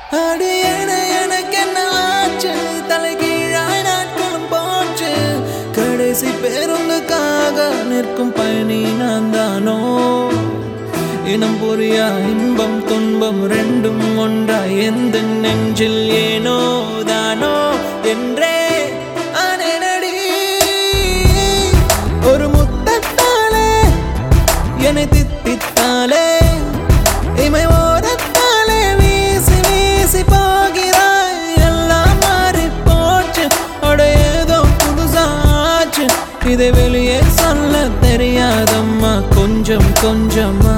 அடி என எனக்கு என்ன ஆச்சு தலைகீழாய் நாட்களும் போச்சு கடைசி பேருந்துக்காக நிற்கும் பயணி நான் தானோ இனம் புரியா இன்பம் துன்பம் ரெண்டும் ஒன்றாய் எந்த நெஞ்சில் ஏனோ தானோ என்றே ஆனேனடி ஒரு முத்தத்தாலே என்னை தித்தித்தாலே இமை ஓரத்தாலே வீசி வீசி போகிறாய் எல்லாம் மாறி போச்சு அட ஏதோ புதுசாச்சு இதை வெளியே சொல்ல தெரியாதம்மா கொஞ்சம் கொஞ்சமா